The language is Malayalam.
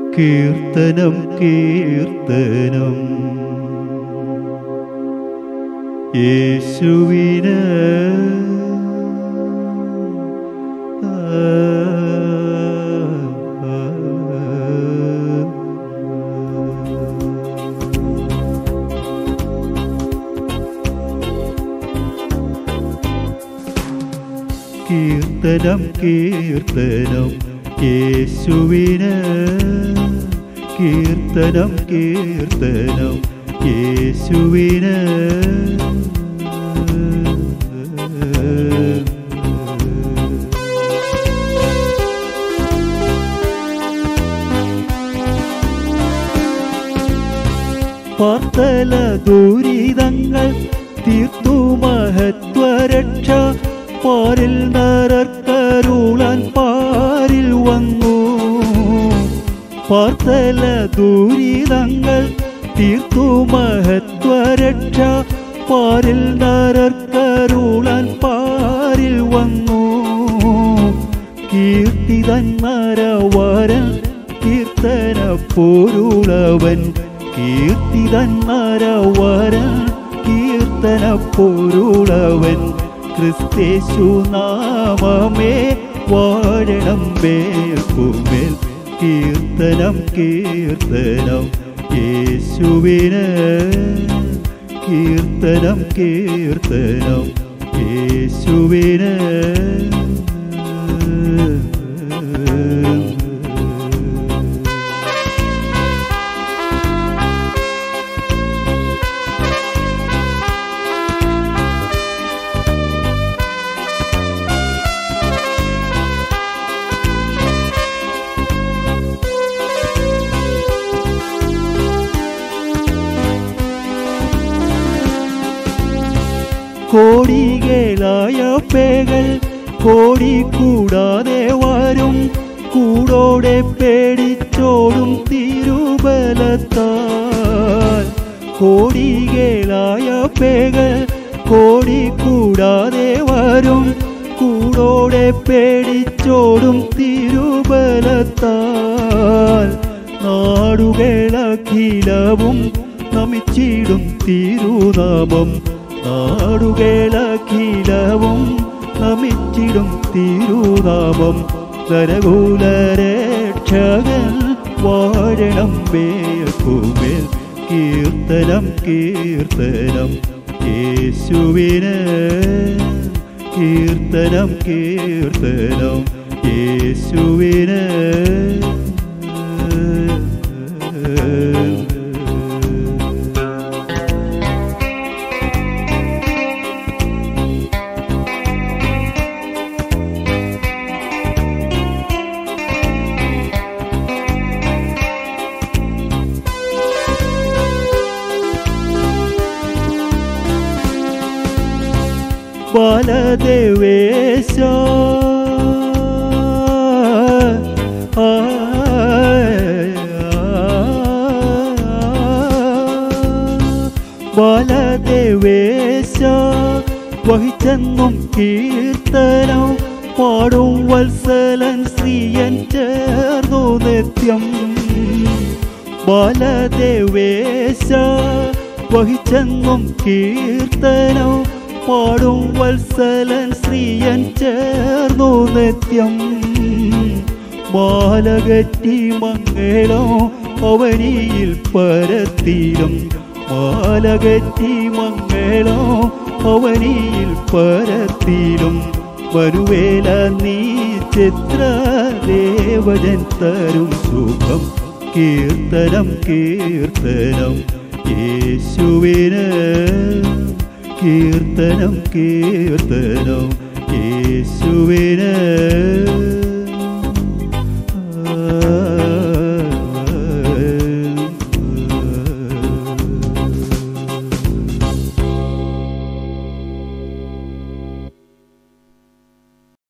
കീർത്തനം കീർത്തനം യേശുവിന് കീർത്തനം കീർത്തനം യേശുവിന് കീർത്തനം കീർത്തനം യേശുവിന് പാർത്തല ദുരിതങ്ങൾ തീർത്തു മഹത്വരക്ഷ പാരിൽ നരക്കരുളാൻ പാരിൽ വന്നു പാർത്തല ദുരിതങ്ങൾ തീർത്തു മഹത്വരക്ഷ പാരിൽ നരക്കരുളാൻ പാരിൽ വന്നു കീർത്തിതൻ നരവരൻ കീർത്തന പൊരുളവൻ കീർത്തിതൻ നരവരൻ കീർത്തന പൊരുളവൻ ക്രിസ്തേശു നാമമേ വാഴണം മേൽക്കുമേൽ കീർത്തനം കീർത്തനം യേശുവിന് കീർത്തനം കീർത്തനം യേശുവിന് കോടികളായ പേകൾ കോടി കൂടാതെ വരും കൂടോടെ പേടിച്ചോടും തിരുബലത്താൽ കോടികളായ പേകൾ കോടി കൂടാതെ വരും കൂടോടെ പേടിച്ചോടും തിരുബലത്താൽ നാടുകളഖിലവും നമിച്ചിടും തിരുനാമം നാടുകളഖിലവും നമിച്ചിടും തിരുനാമം നരകൂലരക്ഷകൻ വാഴണം മേൽക്കുമേൽ കീർത്തനം കീർത്തനം യേശുവിന് കീർത്തനം കീർത്തനം യേശുവിന് ബാലദേവേശ ബാലദേവേശ വഹിച്ചെന്നും കീർത്തനം പാടും വത്സലൻ ശ്രീയൻ ചേർന്നു നിത്യം ബാലദേവേശ വഹിച്ചെന്നും കീർത്തനം പാടും വത്സലൻ ശ്രീയൻ ചേർന്നു നിത്യം മാലകറ്റി മംഗളം അവനിയിൽ പരത്തിലും മാലകറ്റി മംഗളം അവനിയിൽ പരത്തിലും വരുവേല നീ ചിത്ര ദേവജൻ തരും സുഖം കീർത്തനം കീർത്തനം യേശുവിന് കീർത്തനം കീർത്തനം യേശുവിന്